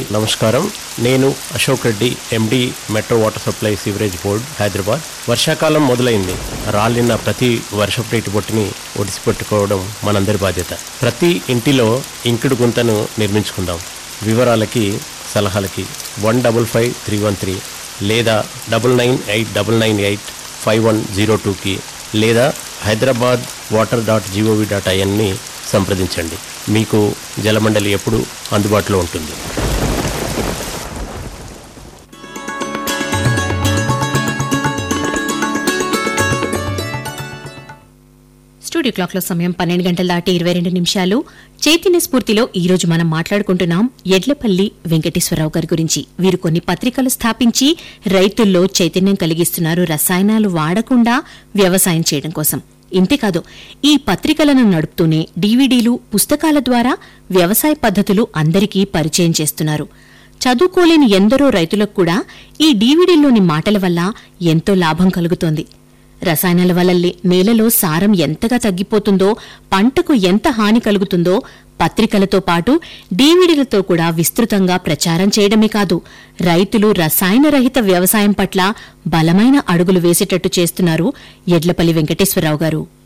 నమస్కారం నేను Ashok Reddy MD metro water supply sewerage board Hyderabad వర్షాకాలం మొదలైంది రాలిన ప్రతి వర్షపు నీటి బొట్టుని ఒడిసిపెట్టుకోవడం మనందరి బాధ్యత ప్రతి ఇంటిలో ఇంకుడు గుంతను నిర్మించుకుందాం వివరాలకి సలహాలకి one double five three one three లేదా double nine eight double nine eight five one zero టూకి లేదా Hyderabad water dot GOV dot ఐఎన్ని సంప్రదించండి మీకు జలమండలి ఎప్పుడు అందుబాటులో ఉంటుంది స్టూడియో క్లాక్ లో సమయం పన్నెండు గంటల దాటి ఇరవై రెండు నిమిషాలు చైతన్య స్ఫూర్తిలో ఈ రోజు మనం మాట్లాడుకుంటున్నాం ఎడ్లపల్లి వెంకటేశ్వరరావు గారి గురించి వీరు కొన్ని పత్రికలు స్థాపించి రైతుల్లో చైతన్యం కలిగిస్తున్నారు రసాయనాలు వాడకుండా వ్యవసాయం చేయడం కోసం ఇంతేకాదు ఈ పత్రికలను నడుపుతూనే డీవీడీలు పుస్తకాల ద్వారా వ్యవసాయ పద్ధతులు అందరికీ పరిచయం చేస్తున్నారు చదువుకోలేని ఎందరో రైతులకు కూడా ఈ డీవీడీల్లోని మాటల వల్ల ఎంతో లాభం కలుగుతోంది రసాయనాల వల్ల లే- నేలలో సారం ఎంతగా తగ్గిపోతుందో పంటకు ఎంత హాని కలుగుతుందో పత్రికలతో పాటు డీవీడీలతో కూడా విస్తృతంగా ప్రచారం చేయడమే కాదు రైతులు రసాయన రహిత వ్యవసాయం పట్ల బలమైన అడుగులు వేసేటట్టు చేస్తున్నారు ఎడ్లపల్లి వెంకటేశ్వరరావు గారు